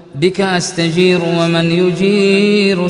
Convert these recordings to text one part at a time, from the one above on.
بك أستجير ومن يجير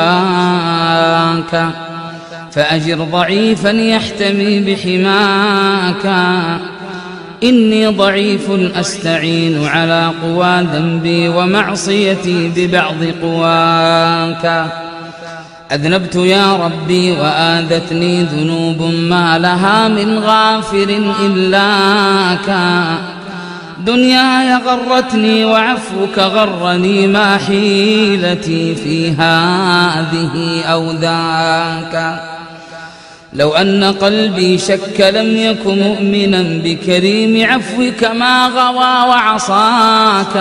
سواك فأجر ضعيفا يحتمي بحماك إني ضعيف أستعين على قوى ذنبي ومعصيتي ببعض قواك أذنبت يا ربي وآذتني ذنوب ما لها من غافر إلاك دنياي غرتني وعفوك غرني ما حيلتي في هذه أو ذاك لو أن قلبي شك لم يكن مؤمنا بكريم عفوك ما غوى وعصاك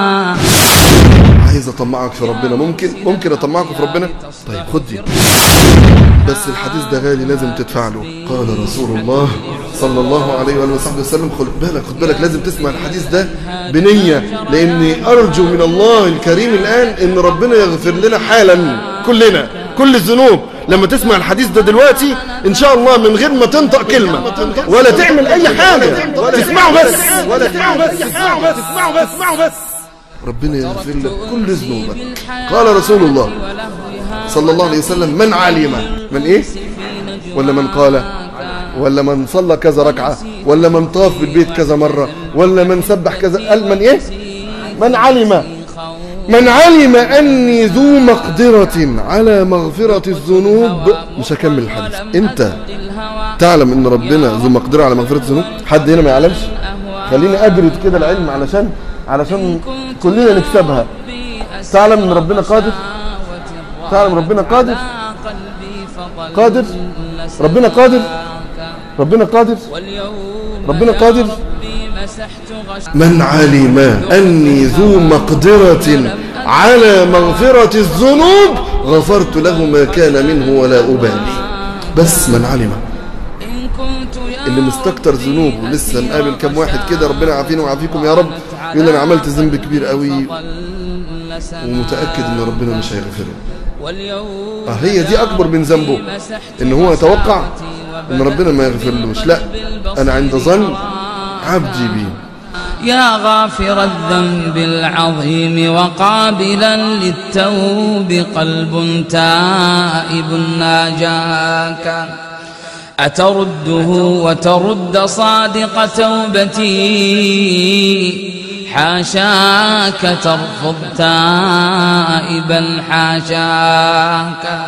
عايز اطمعك في ربنا ممكن ممكن اطمعك في ربنا طيب خد دي بس الحديث ده غالي لازم تدفع له قال رسول الله صلى الله عليه وآله وصحبه وسلم خد بالك خد بالك لازم تسمع الحديث ده بنية لأني أرجو من الله الكريم الآن إن ربنا يغفر لنا حالا كلنا كل الذنوب لما تسمع الحديث ده دلوقتي إن شاء الله من غير ما تنطق كلمة ولا تعمل أي حاجة تسمعه بس ولا تسمعه بس تسمعه بس تسمعه بس تسمعه بس ربنا يغفر لك كل ذنوبك قال رسول الله صلى الله عليه وسلم من علم من ايه ولا من قال ولا من صلى كذا ركعة ولا من طاف بالبيت كذا مرة ولا من سبح كذا قال من ايه من علم من علم أني ذو مقدرة على مغفرة الذنوب مش هكمل الحديث انت تعلم ان ربنا ذو مقدرة على مغفرة الذنوب حد هنا ما يعلمش خليني أجرد كده العلم علشان علشان كلنا نكسبها تعلم ان ربنا قادر تعلم ربنا قادر قادر ربنا قادر ربنا قادر ربنا قادر من علم أني ذو مقدرة على مغفرة الذنوب غفرت له ما كان منه ولا أبالي بس من علم اللي مستكتر ذنوب ولسه مقابل كم واحد كده ربنا يعافينا ويعافيكم يا رب يقول انا عملت ذنب كبير قوي ومتاكد ان ربنا مش هيغفره اه هي دي اكبر من ذنبه ان هو يتوقع ان ربنا ما يغفرلوش لا انا عند ظن عبدي بي يا غافر الذنب العظيم وقابلا للتوب قلب تائب ناجاك أترده وترد صادق توبتي حاشاك ترفض تائبا حاشاك